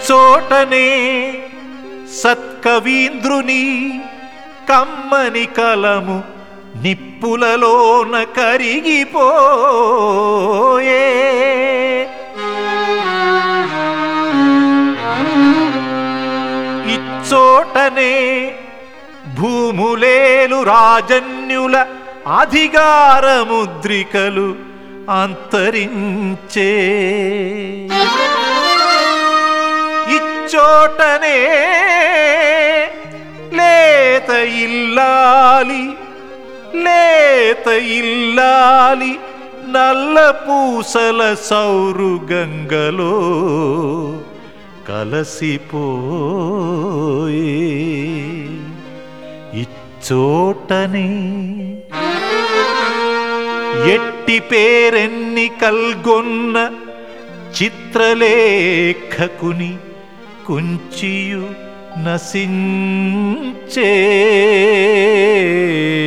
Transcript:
ఇచ్చోటనే సత్కవీంద్రుని కమ్మని కలము నిప్పులలోన కరిగిపోయే ఇచ్చోటనే భూములేలు రాజన్యుల అధికారముద్రికలు అంతరించే ఇచ్చోటనే లేత ఇల్లాలి లేత ఇల్లాలి నల్ల పూసల సౌరు గంగలో కలసిపోయే ఇచ్చోటనే ఎట్టి పేరెన్ని కల్గొన్న చిత్రలేఖకుని కుంచియు నశించే